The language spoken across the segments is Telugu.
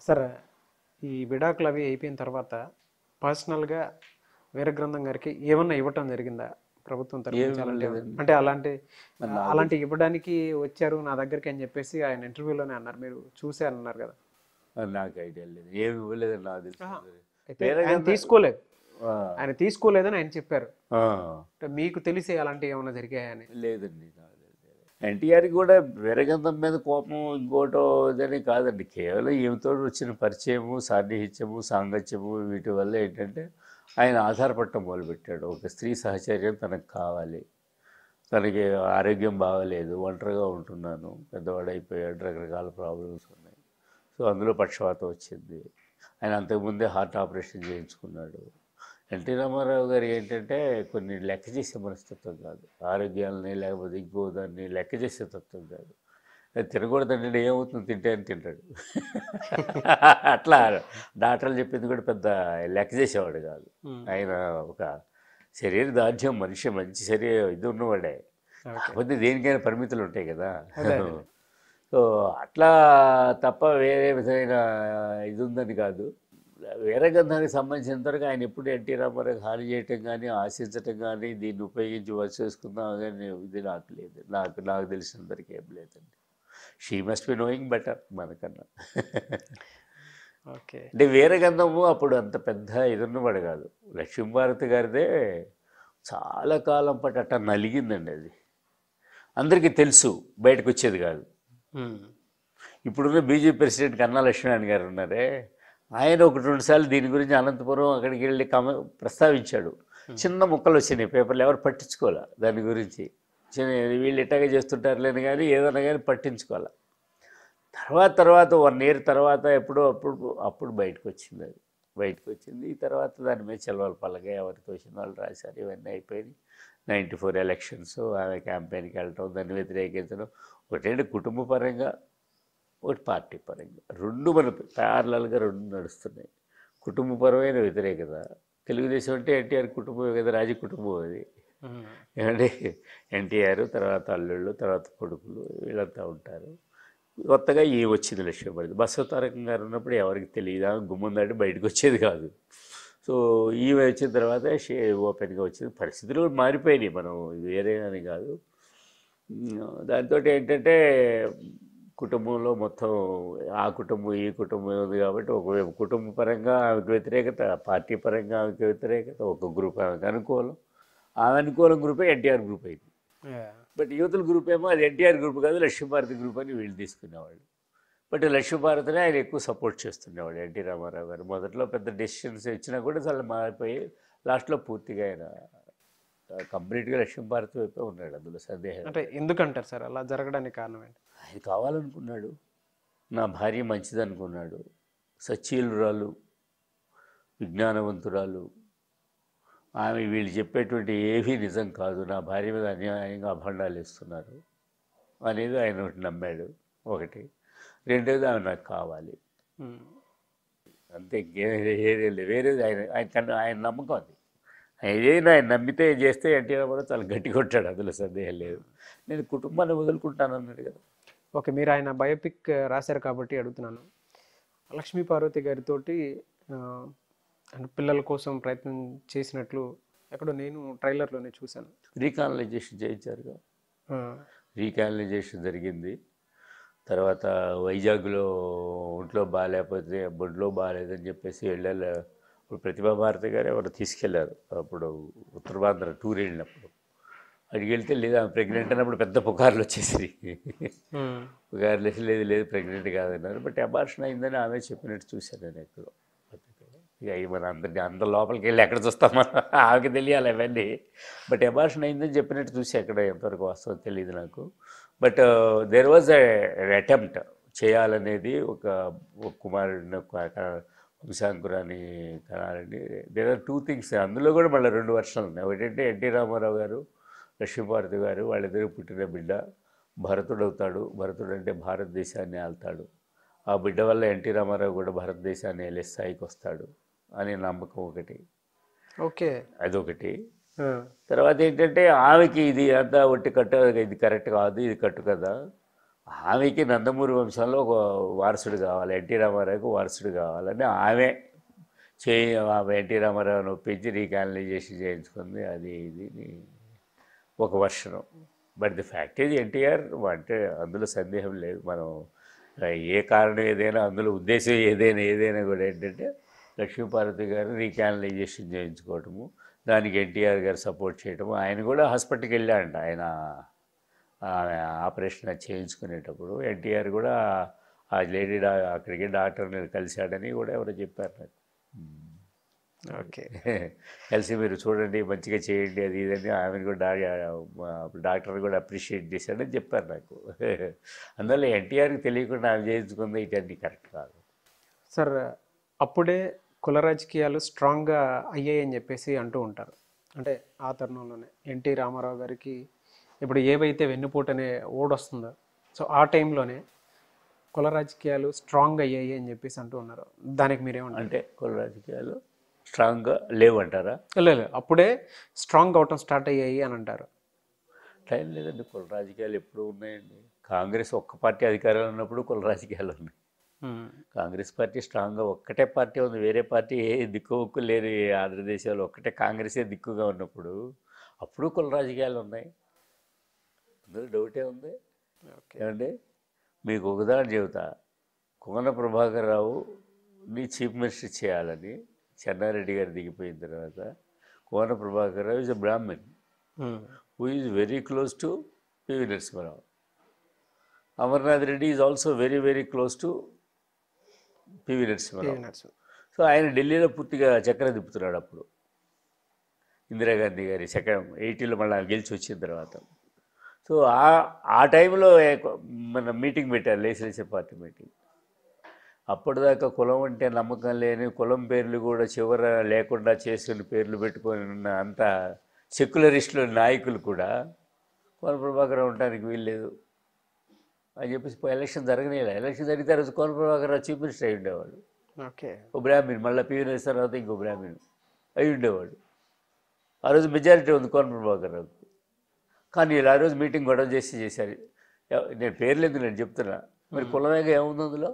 సార్ ఈ విడాకులు అవి అయిపోయిన తర్వాత పర్సనల్గా వీర గ్రంథం గారికి ఏమన్నా ఇవ్వటం జరిగిందా ప్రభుత్వం తరఫు నుంచి అలాంటి ఏమన్నా? అంటే అలాంటి అలాంటి ఇవ్వడానికి వచ్చారు నా దగ్గరికి అని చెప్పేసి ఆయన ఇంటర్వ్యూలోనే అన్నారు మీరు చూశారన్నారు కదా అది నాకు ఐడియా లేదు ఏమి ఇవ్వలేదని నాకు తెలుసు అయితే ఆయన తీసుకోలేదు ఆ, ఆయన తీసుకోలేదని ఆయన చెప్పారు ఆ, అంటే మీకు తెలిసి అలాంటివి ఏమైనా జరిగాయని లేదండి నాకు తెలియదు. ఎన్టీఆర్ కూడా విరగంధం మీద కోపం ఇంకోటో ఇదని కాదండి కేవలం ఈమెతో వచ్చిన పరిచయము సాన్నిహిత్యము సాంగత్యము వీటి వల్ల ఏంటంటే ఆయన ఆధారపడటం మొదలుపెట్టాడు ఒక స్త్రీ సహచర్యం తనకు కావాలి తనకి ఆరోగ్యం బాగలేదు ఒంటరిగా ఉంటున్నాను పెద్దవాడు అయిపోయాడు రకరకాల ప్రాబ్లమ్స్ ఉన్నాయి సో అందులో పక్షవాతం వచ్చింది ఆయన అంతకుముందే హార్ట్ ఆపరేషన్ చేయించుకున్నాడు ఎన్టీ రామారావు గారు ఏంటంటే కొన్ని లెక్క చేసే మనస్తత్వం కాదు ఆరోగ్యాలని లేకపోతే ఇంకో దాన్ని లెక్క చేసే తత్వం కాదు అది తినకూడదంటే ఏమవుతుంది తింటే అని తింటాడు అట్లా డాక్టర్లు చెప్పింది కూడా పెద్ద లెక్క చేసేవాడు కాదు ఆయన ఒక శరీర దార్ఢ్యం మనిషి మంచి శరీర ఇది ఉన్నవాడే కాకపోతే దేనికైనా పరిమితులు ఉంటాయి కదా సో అట్లా తప్ప వేరే విధమైన ఇది ఉందని కాదు వేరే గంధానికి సంబంధించినంత వరకు ఆయన ఎప్పుడు ఎన్టీ రామారావు హాని చేయటం కానీ ఆశించటం కానీ దీన్ని ఉపయోగించి వర్క్ చేసుకుందాం కానీ ఇది నాకు లేదు నాకు నాకు తెలిసినంతవరకు ఏం లేదండి she must be knowing better మనకన్నా ఓకే అంటే వేరే గంధము అప్పుడు అంత పెద్ద ఇదున్నవాడు కాదు లక్ష్మీభారతి గారిదే చాలా కాలం పాటు అట్ట నలిగిందండి అది అందరికీ తెలుసు బయటకు వచ్చేది కాదు ఇప్పుడున్న బీజేపీ ప్రెసిడెంట్ కన్నా లక్ష్మీనారాయణ గారు ఉన్నారే ఆయన ఒకటి రెండు సార్లు దీని గురించి అనంతపురం అక్కడికి వెళ్ళి కమ ప్రస్తావించాడు చిన్న ముక్కలు వచ్చినాయి పేపర్లు ఎవరు పట్టించుకోలే దాని గురించి చిన్న వీళ్ళు ఇట్టగా చేస్తుంటారులేని కానీ ఏదైనా కానీ పట్టించుకోలే తర్వాత తర్వాత వన్ ఇయర్ తర్వాత ఎప్పుడో అప్పుడు అప్పుడు బయటకు వచ్చింది అది బయటకు వచ్చింది ఈ తర్వాత దాని మీద చెలవల పల్లగా ఎవరికి వచ్చిన వాళ్ళు రాశారు ఇవన్నీ అయిపోయినాయి నైంటీ ఫోర్ ఎలక్షన్స్ ఆమె క్యాంపెయిన్కి వెళ్ళటం దాన్ని వ్యతిరేకించడం ఒకటేంటి కుటుంబ పరంగా ఒకటి పార్టీ పరంగా రెండు మన ప్యారలల్గా రెండు నడుస్తున్నాయి కుటుంబపరమైన వ్యతిరేకత తెలుగుదేశం అంటే ఎన్టీఆర్ కుటుంబం కదా రాజీ కుటుంబం అది ఏమంటే ఎన్టీఆర్ తర్వాత అల్లుళ్ళు తర్వాత కొడుకులు వీళ్ళంతా ఉంటారు కొత్తగా ఈ వచ్చింది లక్ష్యం పడింది బసవతారకం గారు ఉన్నప్పుడు ఎవరికి తెలియదు ఆమె గుమ్మం దాటి బయటకు వచ్చేది కాదు సో ఈమె వచ్చిన తర్వాత షే ఓపెన్గా వచ్చింది పరిస్థితులు కూడా మారిపోయినాయి మనం ఇది వేరే అని కాదు దాంతో ఏంటంటే కుటుంబంలో మొత్తం ఆ కుటుంబం ఈ కుటుంబం ఉంది కాబట్టి ఒకవైపు కుటుంబ పరంగా ఆమెకు వ్యతిరేకత పార్టీ పరంగా ఆమెకు వ్యతిరేకత ఒక గ్రూప్ ఆమెకు అనుకూలం ఆమె అనుకూలం గ్రూపే ఎన్టీఆర్ గ్రూప్ అయింది బట్ యువతుల గ్రూప్ ఏమో అది ఎన్టీఆర్ గ్రూప్ కాదు లక్ష్మీభారతి గ్రూప్ అని వీళ్ళు తీసుకునేవాళ్ళు బట్ లక్ష్మీభారతిని ఆయన ఎక్కువ సపోర్ట్ చేస్తుండేవాడు ఎన్టీ రామారావు గారు మొదట్లో పెద్ద డెసిషన్స్ ఇచ్చినా కూడా చాలా మారిపోయి లాస్ట్లో పూర్తిగా ఆయన కంప్లీట్గా లక్ష్మీభారతి వైపే ఉన్నాడు అందులో సందేహం అంటే ఎందుకంటారు సార్ అలా జరగడానికి కారణం ఏంటి ఆయన కావాలనుకున్నాడు నా భార్య మంచిదనుకున్నాడు సచ్చీలురాలు విజ్ఞానవంతురాలు ఆమె వీళ్ళు చెప్పేటువంటి ఏవీ నిజం కాదు నా భార్య మీద అన్యాయంగా అభండాలు ఇస్తున్నారు అనేది ఆయన ఒకటి నమ్మాడు ఒకటి రెండోది ఆమె నాకు కావాలి ఉమ్. అంతే ఇంకేం వేరేది ఆయన ఆయన కన్నా ఆయన నమ్మకం అది ఆయన ఏదైనా ఆయన నమ్మితే చేస్తే ఎన్టీఆర్ కూడా చాలా గట్టి కొట్టాడు అందులో సందేహం లేదు నేను కుటుంబాన్ని వదులుకుంటాను అన్నాడు కదా ఓకే మీరు ఆయన బయోపిక్ రాశారు కాబట్టి అడుగుతున్నాను లక్ష్మీ పార్వతి గారితోటి ఆ, అంటే పిల్లల కోసం ప్రయత్నం చేసినట్లు ఎక్కడో నేను ట్రైలర్లోనే చూశాను రీకానలైజేషన్ చేయించారుగా ఆ, రీకానలైజేషన్ జరిగింది తర్వాత వైజాగ్లో ఒంట్లో బాగాలేకపోతే బొడ్లో బాగాలేదని చెప్పేసి వెళ్ళాలి ఇప్పుడు ప్రతిభా భారతి గారు ఎవరు తీసుకెళ్లారు అప్పుడు ఉత్తరాంధ్ర టూర్ వెళ్ళినప్పుడు అడిగి వెళ్తే లేదా ప్రెగ్నెంట్ అన్నప్పుడు పెద్ద పుకార్లు వచ్చేసి ఉమ్, పుకార్లు వేసి లేదు లేదు ప్రెగ్నెంట్ కాదన్నారు బట్ అబార్షన్ అయిందని ఆమె చెప్పినట్టు చూశాను నేను ఎక్కడో ఇక అవి మన అందరి అందరి లోపలికి వెళ్ళి ఎక్కడ చూస్తాం మనం ఆమెకి తెలియాలి అవన్నీ బట్ అబార్షన్ అయిందని చెప్పినట్టు చూసి ఎక్కడ ఎంతవరకు వాస్తవం తెలియదు నాకు బట్ దేర్ వాజ్ అటెంప్ట్ చేయాలనేది ఒక ఒక కుమారుడిని ఒక క- వంశాంకురాన్ని కనాలని దేర్ ఆర్ టూ థింగ్స్ అందులో కూడా మళ్ళీ రెండు వర్షాలు ఉన్నాయి ఒకటంటే ఎన్టీ రామారావు గారు లక్ష్మీభారతి గారు వాళ్ళిద్దరు పుట్టిన బిడ్డ భరతుడు అవుతాడు భరతుడు అంటే భారతదేశాన్ని ఆళ్తాడు ఆ బిడ్డ వల్ల ఎన్టీ రామారావు కూడా భారతదేశాన్ని వెళ్ళే స్థాయికి వస్తాడు అనే నమ్మకం ఒకటి ఓకే అదొకటి ఆ, తర్వాత ఏంటంటే ఆమెకి ఇది అంతా ఒట్టి కట్టు ఇది కరెక్ట్ కాదు ఇది కట్టు కదా ఆమెకి నందమూరి వంశంలో ఒక వారసుడు కావాలి ఎన్టీ రామారావుకి వారసుడు కావాలని ఆమె చేయి ఆమె ఎన్టీ రామారావుని ఒప్పించి రీకానలైజేషన్ చేయించుకుంది అది ఇది అని ఒక వర్షనం బట్ ది ఫ్యాక్ట్ ఇది ఎన్టీఆర్ అంటే అందులో సందేహం లేదు మనం ఏ కారణం ఏదైనా అందులో ఉద్దేశం ఏదైనా ఏదైనా కూడా ఏంటంటే లక్ష్మీపార్వతి గారు రీకానలైజేషన్ చేయించుకోవటము దానికి ఎన్టీఆర్ గారు సపోర్ట్ చేయటము ఆయన కూడా హాస్పిటల్కి వెళ్ళాడంట ఆయన ఆమె ఆపరేషన్ అది చేయించుకునేటప్పుడు ఎన్టీఆర్ కూడా ఆ లేడీ డా అక్కడికి డాక్టర్ని కలిశాడని కూడా ఎవరో చెప్పారు నాకు ఓకే కలిసి మీరు చూడండి మంచిగా చేయండి అది ఇదని ఆమెను కూడా డా- డాక్టర్ కూడా అప్రిషియేట్ చేశాడని చెప్పారు నాకు అందువల్ల ఎన్టీఆర్కి తెలియకుండా ఆమె చేయించుకుంది ఇటన్నీ కరెక్ట్ కాదు సార్ అప్పుడే కుల రాజకీయాలు స్ట్రాంగ్గా అయ్యాయని చెప్పేసి అంటూ ఉంటారు అంటే ఆ తరుణంలోనే ఎన్టీ రామారావు గారికి ఇప్పుడు ఏవైతే వెన్నుపోటు అనే ఓడ్ వస్తుందో సో ఆ టైంలోనే కుల రాజకీయాలు స్ట్రాంగ్ అయ్యాయి అని చెప్పేసి అంటూ ఉన్నారు దానికి మీరేమంటారు అంటే కుల రాజకీయాలు స్ట్రాంగ్గా లేవంటారా లేదు అప్పుడే స్ట్రాంగ్ అవటం స్టార్ట్ అయ్యాయి అని అంటారు టైం లేదండి కుల రాజకీయాలు ఎప్పుడు ఉన్నాయండి కాంగ్రెస్ ఒక్క పార్టీ అధికారంలో ఉన్నప్పుడు కుల రాజకీయాలు ఉన్నాయి ఉమ్, కాంగ్రెస్ పార్టీ స్ట్రాంగ్గా ఒక్కటే పార్టీ ఉంది వేరే పార్టీ ఏ దిక్కువక్కు లేరు ఈ ఆంధ్రదేశంలో ఒక్కటే కాంగ్రెసే దిక్కుగా ఉన్నప్పుడు అప్పుడు కుల రాజకీయాలు ఉన్నాయి అందులో డౌటే ఉంది ఓకే ఏమండి మీకు ఒక ఉదాహరణ చెబుతా కోన ప్రభాకర్ రావు ని చీఫ్ మినిస్టర్ చేయాలని చెన్నారెడ్డి గారు దిగిపోయిన తర్వాత Kona Prabhakar Rao is a Brahmin um, who is very close to PV Narasimharao Amarnath Reddy is also very very close to PV Narasimharao PV Narasimha so ఆయన ఢిల్లీలో పూర్తిగా చక్ర తిప్పుతున్నాడు అప్పుడు ఇందిరాగాంధీ గారి చక్రం ఎయిటీలో మళ్ళీ గెలిచి వచ్చిన తర్వాత సో ఆ ఆ టైంలో ఏ- మన మీటింగ్ పెట్టారు లేజిస్లేచర్ పార్టీ మీటింగ్ అప్పటిదాకా కులం అంటే నమ్మకం లేని కులం పేర్లు కూడా చివర లేకుండా చేసుకుని పేర్లు పెట్టుకొని ఉన్న అంత సెక్యులరిస్టులు నాయకులు కూడా కోన ప్రభాకర్ ఉండడానికి వీల్లేదు అని చెప్పేసి ఎలక్షన్ జరగనేలా ఎలక్షన్ జరిగితే ఆ రోజు కోన ప్రభాకర్ చీఫ్ మినిస్టర్ అయి ఉండేవాడు ఓకే ఓ బ్రాహ్మణ్ మళ్ళీ పివి నరసింహ తర్వాత ఇంకో బ్రాహ్మణ్ అయి ఉండేవాడు ఆ రోజు మెజారిటీ ఉంది కోన ప్రభాకర్ రావుకి కానీ వీళ్ళు ఆ రోజు మీటింగ్ గొడవ చేసి చేశారు ఎవ- నేను పేర్లు ఎందుకు నేను చెప్తున్నా మరి కులమేగా ఏముంది అందులో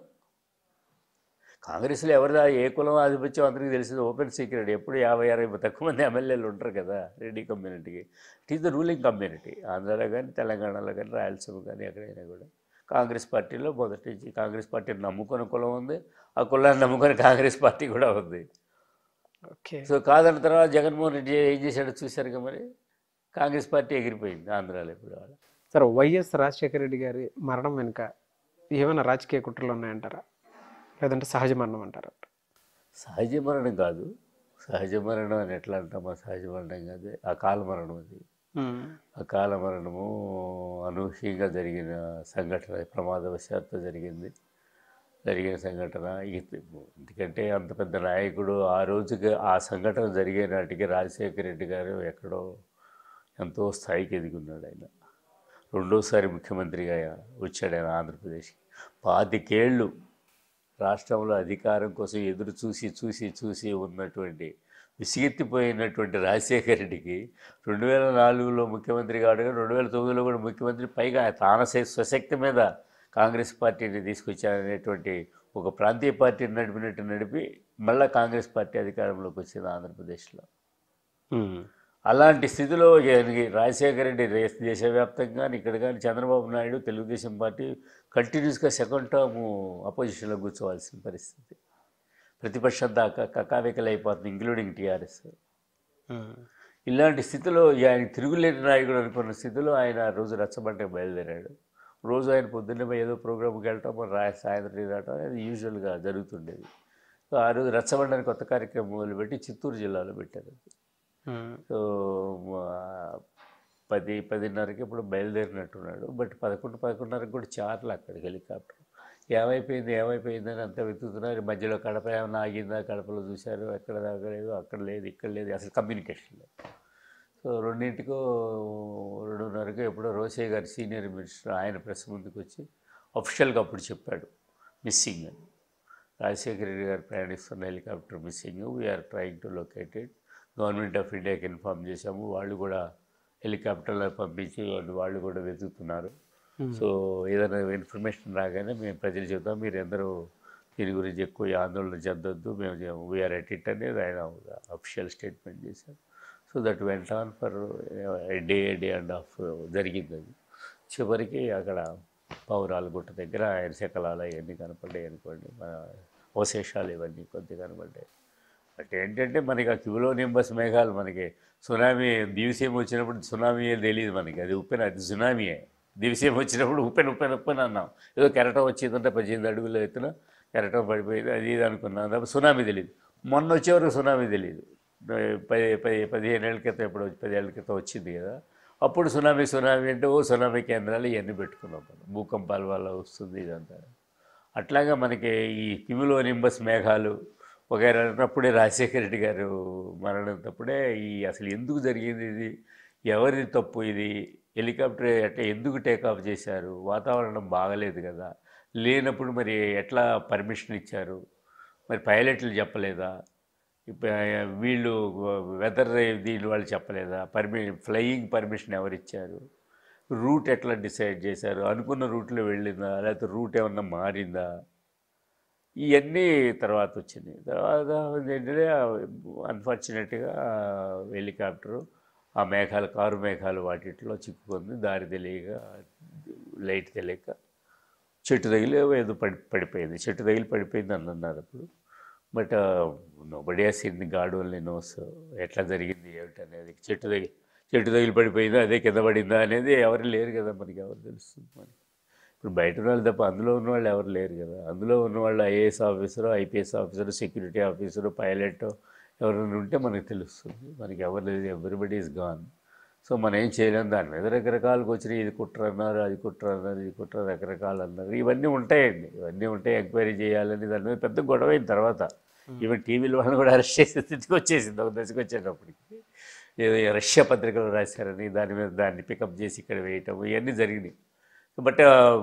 కాంగ్రెస్లో ఎవరిదా ఏ కులం ఆధిపత్యం అందరికీ తెలిసింది ఓపెన్ సీక్రెట్ ఎప్పుడు యాభై అరవై తక్కువ మంది ఎమ్మెల్యేలు ఉంటారు కదా రెడ్డి కమ్యూనిటీకి it is the ruling community ఆంధ్రాలో కానీ తెలంగాణలో కానీ రాయలసీమ కానీ ఎక్కడైనా కూడా కాంగ్రెస్ పార్టీలో మొదటి నుంచి కాంగ్రెస్ పార్టీని నమ్ముకున్న కులం ఉంది ఆ కులాన్ని నమ్ముకుని కాంగ్రెస్ పార్టీ కూడా ఉంది ఓకే సో కాదన్న తర్వాత జగన్మోహన్ రెడ్డి ఏం చేశాడో చూశారుగా మరి కాంగ్రెస్ పార్టీ ఎగిరిపోయింది ఆంధ్రాలో ఇప్పుడు వాళ్ళ సార్ వైఎస్ రాజశేఖర రెడ్డి గారి మరణం వెనుక ఏమైనా రాజకీయ కుట్రలు ఉన్నాయంటారా లేదంటే సహజ మరణం అంటారా సహజ మరణం కాదు సహజ మరణం అని ఎట్లా అంటామా సహజ మరణం కాదు అకాల మరణం అది అకాల మరణము అనూహ్యంగా జరిగిన సంఘటన ప్రమాదవశాత్తు జరిగింది జరిగిన సంఘటన ఇది- ఎందుకంటే అంత పెద్ద నాయకుడు ఆ రోజుకి ఆ సంఘటన జరిగే నాటికి రాజశేఖర రెడ్డి గారు ఎక్కడో ఎంతో స్థాయికి ఎదిగున్నాడు ఆయన రెండోసారి ముఖ్యమంత్రిగా వచ్చాడు ఆయన ఆంధ్రప్రదేశ్కి పాతికేళ్ళు రాష్ట్రంలో అధికారం కోసం ఎదురు చూసి చూసి చూసి ఉన్నటువంటి విసిగెత్తిపోయినటువంటి రాజశేఖర రెడ్డికి రెండు వేల నాలుగులో ముఖ్యమంత్రి కావడం రెండు వేల తొమ్మిదిలో కూడా ముఖ్యమంత్రి పైగా తాన శ- స్వశక్తి మీద కాంగ్రెస్ పార్టీని తీసుకొచ్చారనేటువంటి ఒక ప్రాంతీయ పార్టీని నడిపినట్టు నడిపి మళ్ళీ కాంగ్రెస్ పార్టీ అధికారంలోకి వచ్చింది ఆంధ్రప్రదేశ్లో అలాంటి స్థితిలో ఈయనకి రాజశేఖర రెడ్డి రే- దేశవ్యాప్తంగా కానీ ఇక్కడ కానీ చంద్రబాబు నాయుడు తెలుగుదేశం పార్టీ కంటిన్యూస్గా సెకండ్ టర్మ్ అపోజిషన్లో కూర్చోవాల్సిన పరిస్థితి ప్రతిపక్షం దాకా కకావికలు అయిపోతుంది ఇంక్లూడింగ్ టీఆర్ఎస్ ఇలాంటి స్థితిలో ఆయన తిరుగులేని నాయకుడు అనుకున్న స్థితిలో ఆయన ఆ రోజు రచ్చబండకి బయలుదేరాడు రోజు ఆయన పొద్దున్నే పోయి ఏదో ప్రోగ్రామ్కి వెళ్ళటం మరి రా సాయంత్రం రావటం అది యూజువల్గా జరుగుతుండేది సో ఆ రోజు రచ్చబండని కొత్త కార్యక్రమం మొదలుపెట్టి చిత్తూరు జిల్లాలో పెట్టారు సో మా పది పదిన్నరకి ఇప్పుడు బయలుదేరినట్టున్నాడు బట్ పదకొండు పదకొండున్నరకి కూడా చార్లు అక్కడికి హెలికాప్టర్ ఏమైపోయింది ఏమైపోయింది అని అంతా వెతుకుతున్నారు మధ్యలో కడప ఏమైనా ఆగిందా కడపలో చూశారు ఎక్కడ దాకా లేదు అక్కడ లేదు ఇక్కడ లేదు అసలు కమ్యూనికేషన్ లేదు సో రెండింటికో రెండున్నరకు ఎప్పుడో రోసయ్య గారు సీనియర్ మినిస్టర్ ఆయన ప్రెస్ ముందుకు వచ్చి అఫిషియల్గా అప్పుడు చెప్పాడు మిస్సింగ్ అని రాజశేఖర రెడ్డి గారు ప్రయాణిస్తున్న helicopter missing we're trying to located government of ఇండియాకి ఇన్ఫామ్ చేశాము వాళ్ళు కూడా హెలికాప్టర్లో పంపించి వాళ్ళు వాళ్ళు కూడా వెతుకుతున్నారు సో ఏదైనా ఇన్ఫర్మేషన్ రాగానే మేము ప్రజలు చెబుతాం మీరు అందరూ దీని గురించి ఎక్కువ ఆందోళన చెందొద్దు మేము వీఆర్ ఎట్ ఇట్ అనేది ఆయన అఫిషియల్ స్టేట్మెంట్ చేశారు so that went on for day day and half జరిగింది అది చివరికి అక్కడ పౌరాల గుట్ట దగ్గర ఆయన శకలాలు అవన్నీ కనపడ్డాయి అనుకోండి మన అవశేషాలు ఇవన్నీ కొద్దిగా కనపడ్డాయి బట్ ఏంటంటే మనకి ఆ క్యూలో నింబస్ మేఘాలు మనకి సునామీ దివిసీమ వచ్చినప్పుడు సునామీ తెలియదు మనకి అది ఉప్పెన అది సునామీయే దివిసీమ వచ్చినప్పుడు ఉప్పెన ఉప్పెన ఉప్పెన అన్నాం ఏదో కెరటం వచ్చిందంటే పద్దెనిమిది అడుగుల ఎత్తున కెరటం పడిపోయింది అది ఇది అనుకున్నాం తప్ప సునామీ తెలియదు మొన్న వచ్చేవరకు సునామీ తెలియదు పది పది పదిహేను ఏళ్ళ క్రితం ఎప్పుడు పదిహేళ్ళ క్రితం వచ్చింది కదా అప్పుడు సునామీ సునామీ అంటే ఓ సునామీ కేంద్రాలు ఇవన్నీ పెట్టుకున్నాం మనం భూకంపాల వల్ల వస్తుంది ఇదంతా అట్లాగా మనకి ఈ క్యూలో నింబస్ మేఘాలు వగైరా అన్నప్పుడే రాజశేఖర రెడ్డి గారు మరణించినప్పుడే ఈ అసలు ఎందుకు జరిగింది ఇది ఎవరిది తప్పు ఇది హెలికాప్టర్ అట్లా ఎందుకు టేకాఫ్ చేశారు వాతావరణం బాగలేదు కదా లేనప్పుడు మరి ఎట్లా పర్మిషన్ ఇచ్చారు మరి పైలట్లు చెప్పలేదా ఇప్ప- వీళ్ళు వెదర్ దీని వాళ్ళు చెప్పలేదా పర్మి ఫ్లయింగ్ పర్మిషన్ ఎవరు ఇచ్చారు రూట్ ఎట్లా డిసైడ్ చేశారు అనుకున్న రూట్లో వెళ్ళిందా లేకపోతే రూట్ ఏమన్నా మారిందా ఇవన్నీ తర్వాత వచ్చింది తర్వాత ఏంటంటే అన్ఫార్చునేట్గా హెలికాప్టరు ఆ మేఘాలు కారు మేఘాలు వాటిట్లో చిక్కుకుంది దారి తెలియక లైట్ తెలియక చెట్టు తగిలి ఏదో పడి పడిపోయింది చెట్టు తగిలి పడిపోయింది అని అన్నారు అప్పుడు but nobody seen God only knows ఎట్లా జరిగింది ఏమిటి అనేది చెట్టు తగిలి చెట్టు తగిలి పడిపోయిందా అదే కింద పడిందా అనేది ఎవరు లేరు కదా మనకి ఎవరు తెలుస్తుంది మనకి ఇప్పుడు బయట ఉన్న వాళ్ళు తప్ప అందులో ఉన్న వాళ్ళు ఎవరు లేరు కదా అందులో ఉన్న వాళ్ళు IAS officer IPS officer security officer pilot ఎవరైనా ఉంటే మనకి తెలుస్తుంది మనకి ఎవరు లేదు ఎవ్రీబడి ఈజ్ గాన్ సో మనం ఏం చేయలేం దాని మీద రకరకాలుగా వచ్చినాయి ఇది కుట్ర అన్నారు అది కుట్ర అన్నారు ఇది కుట్ర రకరకాలు అన్నారు ఇవన్నీ ఉంటాయండి ఇవన్నీ ఉంటాయి ఎంక్వైరీ చేయాలని దాని మీద పెద్ద గొడవ అయిన తర్వాత ఈవెన్ టీవీలో వాళ్ళని కూడా అరెస్ట్ చేసే స్థితికి వచ్చేసింది ఒక దశకు వచ్చేటప్పటికి ఏదో ఈ రష్యా పత్రికలు రాశారని దాని మీద దాన్ని పికప్ చేసి ఇక్కడ వేయటం ఇవన్నీ జరిగినాయి బట్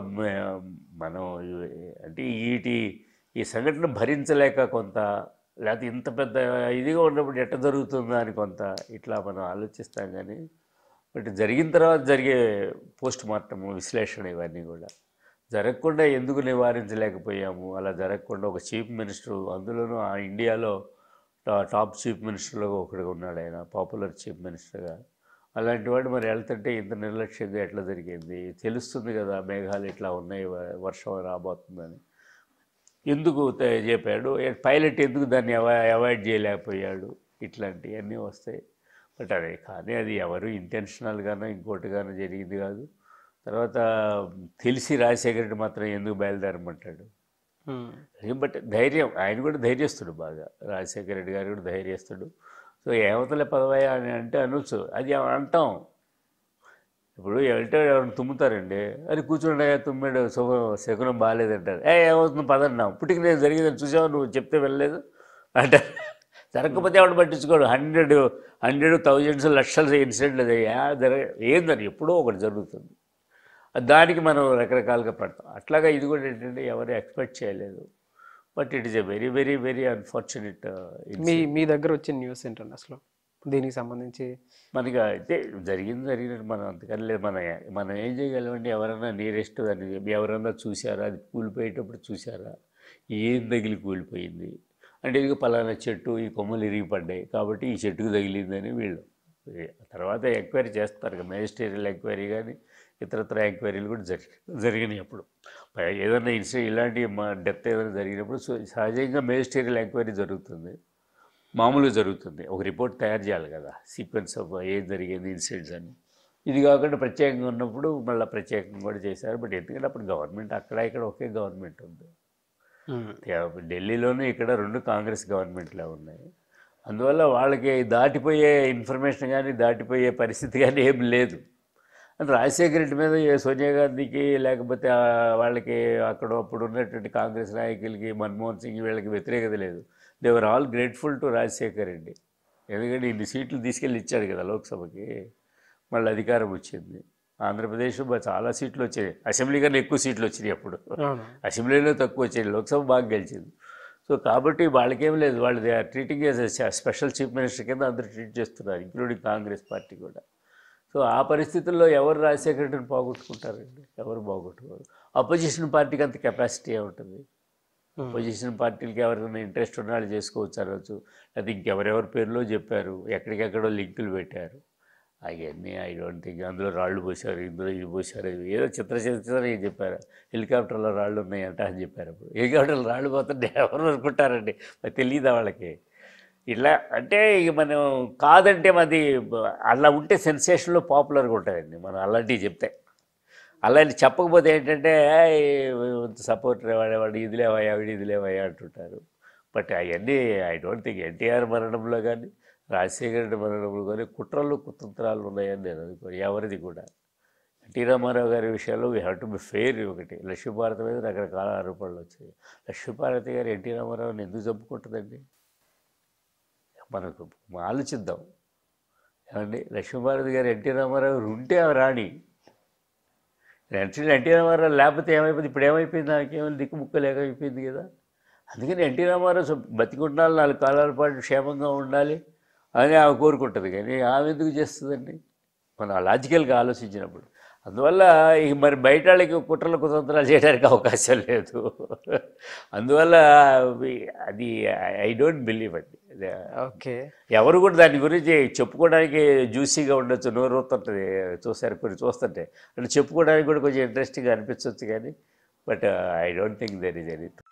మనం ఇవి- అంటే వీటి ఈ సంఘటన భరించలేక కొంత లేకపోతే ఇంత పెద్ద ఇదిగా ఉన్నప్పుడు ఎట్ట జరుగుతుందా అని కొంత ఇట్లా మనం ఆలోచిస్తాం కానీ బట్ జరిగిన తర్వాత జరిగే పోస్ట్ మార్టము విశ్లేషణ ఇవన్నీ కూడా జరగకుండా ఎందుకు నివారించలేకపోయాము అలా జరగకుండా ఒక చీఫ్ మినిస్టర్ అందులోనూ ఆ ఇండియాలో టా- టాప్ చీఫ్ మినిస్టర్లో ఒకడు ఉన్నాడు ఆయన పాపులర్ చీఫ్ మినిస్టర్గా అలాంటి వాడు మరి వెళ్తుంటే ఇంత నిర్లక్ష్యంగా ఎట్లా జరిగింది తెలుస్తుంది కదా మేఘాలు ఇట్లా ఉన్నాయి వ- వర్షం రాబోతుందని ఎందుకు త- చెప్పాడు ఏ- పైలట్ ఎందుకు దాన్ని అవా- అవాయిడ్ చేయలేకపోయాడు ఇట్లాంటివన్నీ వస్తాయి బట్ అదే కానీ అది ఎవరు ఇంటెన్షనల్గానో ఇంకోటిగానో జరిగింది కాదు తర్వాత తెలిసి రాజశేఖర రెడ్డి మాత్రం ఎందుకు బయలుదేరమంటాడు ఉమ్. బట్ ధైర్యం ఆయన కూడా ధైర్యస్తుడు బాగా రాజశేఖర రెడ్డి గారు కూడా ధైర్యస్తుడు సో ఏమతలే పదవయ్య అని అంటే అనొచ్చు అది అంటాం ఇప్పుడు వెళ్తే ఎవరైనా తుమ్ముతారండి అది కూర్చోండి తుమ్మాడు శుభ శకునం బాగాలేదంటారు ఏ ఏమవుతుంది పదన్నాం పుట్టికి నేను జరిగిందని చూసావు నువ్వు చెప్తే వెళ్ళలేదు అంటారు జరగకపోతే ఎవడు పట్టించుకోడు హండ్రెడ్ హండ్రెడ్ థౌజండ్స్ లక్షల ఇన్సిడెంట్లు అది ఏ- జరగ ఏందని ఎప్పుడో ఒకటి జరుగుతుంది దానికి మనం రకరకాలుగా పడతాం అట్లాగా ఇది కూడా ఏంటంటే ఎవరు ఎక్స్పెక్ట్ చేయలేదు but it is a very very very unfortunate మీ మీ దగ్గర వచ్చిన న్యూస్ ఏంటండి అసలు దీనికి సంబంధించి మనకి అయితే జరిగింది జరిగినట్టు మనం అంతకని లేదు మన మనం ఏం చేయగలమండి ఎవరైనా నీరెస్ట్ అని ఎవరైనా చూసారా అది కూలిపోయేటప్పుడు చూసారా ఏం తగిలి కూలిపోయింది అంటే ఇది పలానా చెట్టు ఈ కొమ్మలు ఇరిగిపడ్డాయి కాబట్టి ఈ చెట్టుకు తగిలిందని వీళ్ళు ఏ- తర్వాత ఎంక్వైరీ చేస్తారు కదా మేజిస్ట్రేరియల్ ఎంక్వైరీ కానీ ఇతరత్ర ఎంక్వైరీలు కూడా జరి జరిగినాయి అప్పుడు పై- ఏదైనా ఇన్సిడెంట్ ఇలాంటి మా డెత్ ఏదైనా జరిగినప్పుడు సో సహజంగా మేజిస్ట్రేరియల్ ఎంక్వైరీ జరుగుతుంది మామూలుగా జరుగుతుంది ఒక రిపోర్ట్ తయారు చేయాలి కదా సీక్వెన్స్ ఆఫ్ ఏం జరిగింది ఇన్సిడెంట్స్ అని ఇది కాకుండా ప్రత్యేకంగా ఉన్నప్పుడు మళ్ళీ ప్రత్యేకంగా కూడా చేశారు బట్ ఎందుకంటే అప్పుడు గవర్నమెంట్ అక్కడ ఇక్కడ ఒకే గవర్నమెంట్ ఉంది ఉమ్. ఢిల్లీలోనూ ఇక్కడ రెండు కాంగ్రెస్ గవర్నమెంట్లే ఉన్నాయి అందువల్ల వాళ్ళకి దాటిపోయే ఇన్ఫర్మేషన్ కానీ దాటిపోయే పరిస్థితి కానీ ఏం లేదు అంటే రాజశేఖర రెడ్డి మీద ఏ సోనియా గాంధీకి లేకపోతే ఆ వాళ్ళకి అక్కడ అప్పుడు ఉన్నటువంటి కాంగ్రెస్ నాయకులకి మన్మోహన్ సింగ్ వీళ్ళకి వ్యతిరేకత లేదు they're all grateful to Rajasekhar Reddy ఎందుకంటే ఇన్ని సీట్లు తీసుకెళ్ళి ఇచ్చాడు కదా లోక్సభకి మళ్ళీ అధికారం వచ్చింది ఆంధ్రప్రదేశ్ చాలా సీట్లు వచ్చాయి అసెంబ్లీ కన్నా ఎక్కువ సీట్లు వచ్చినాయి అప్పుడు అవును అసెంబ్లీలో తక్కువ వచ్చాయి లోక్సభ బాగా గెలిచింది సో కాబట్టి వాళ్ళకేం లేదు వాళ్ళు they are treating as special chief minister కింద అందరూ ట్రీట్ చేస్తున్నారు ఇంక్లూడింగ్ కాంగ్రెస్ పార్టీ కూడా సో ఆ పరిస్థితుల్లో ఎవరు రాజశేఖర రెడ్డిని పోగొట్టుకుంటారండి ఎవరు పోగొట్టుకోరు అపోజిషన్ పార్టీకి అంత కెపాసిటీ ఉంటుంది పొజిషన్ పార్టీలకి ఎవరైనా ఇంట్రెస్ట్ ఉన్న వాళ్ళు చేసుకోవచ్చు అనవచ్చు అది ఇంకెవరెవరి పేర్లో చెప్పారు ఎక్కడికెక్కడో లింకులు పెట్టారు అవన్నీ ఐ డోంట్ థింక్ అందులో రాళ్ళు పోసారు ఇందులో ఇది పోసారు ఏదో చిత్ర చిత్ర ఏం చెప్పారు హెలికాప్టర్లో రాళ్ళు ఉన్నాయంట అని చెప్పారు అప్పుడు హెలికాప్టర్లో రాళ్ళు పోతుంటే ఎవరు అనుకుంటారండి మరి తెలియదా వాళ్ళకి ఇట్లా అంటే ఇక మనం కాదంటే మాది అలా ఉంటే సెన్సేషన్లో పాపులర్గా ఉంటుందండి మనం అలాంటివి చెప్తే అలాంటి చెప్పకపోతే ఏంటంటే సపోర్ట్ వాడేవాడు ఇది లేవయ్యా వీడు ఇది లేవయ్యా అంటుంటారు బట్ అవన్నీ ఐ డోంట్ థింక్ ఎన్టీఆర్ మరణంలో కానీ రాజశేఖర రెడ్డి మరణంలో కానీ కుట్రలు కుతంత్రాలు ఉన్నాయని నేను అనుకోను ఎవరిది కూడా ఎన్టీ రామారావు గారి విషయాల్లో we have to be fair ఒకటి లక్ష్మీభారతి మీద రకరకాల ఆరోపణలు వచ్చాయి లక్ష్మీభారతి గారు ఎన్టీ రామారావుని ఎందుకు చంపుకుంటుందండి మనకు ఆలోచిద్దాం ఏమండి లక్ష్మీభారతి గారు ఎన్టీ రామారావు గారు ఉంటే ఆమె రాణి ఎన్టీ ఎన్టీ రామారావు లేకపోతే ఏమైపోయింది ఇప్పుడు ఏమైపోయింది నాకేమైనా దిక్కుముక్క లేక అయిపోయింది కదా అందుకని ఎన్టీ రామారావు సో బతికుండాలి నాలుగు కాలాల పాటు క్షేమంగా ఉండాలి అని ఆమె కోరుకుంటుంది కానీ ఆమె ఎందుకు చేస్తుందండి మనం లాజికల్గా ఆలోచించినప్పుడు అందువల్ల ఇక మరి బయట వాళ్ళకి కుట్రలు కుతంత్రాలు చేయడానికి అవకాశం లేదు అందువల్ల అవి- అది ఐ డోంట్ బిలీవ్ అండి అదే ఓకే ఎవరు కూడా దాని గురించి చెప్పుకోవడానికి జ్యూసీగా ఉండొచ్చు నోరు ఊతుంటుంది చూసారు కొన్ని చూస్తుంటే అంటే చెప్పుకోవడానికి కూడా కొంచెం ఇంట్రెస్టింగ్గా అనిపించవచ్చు కానీ but I don't think there is any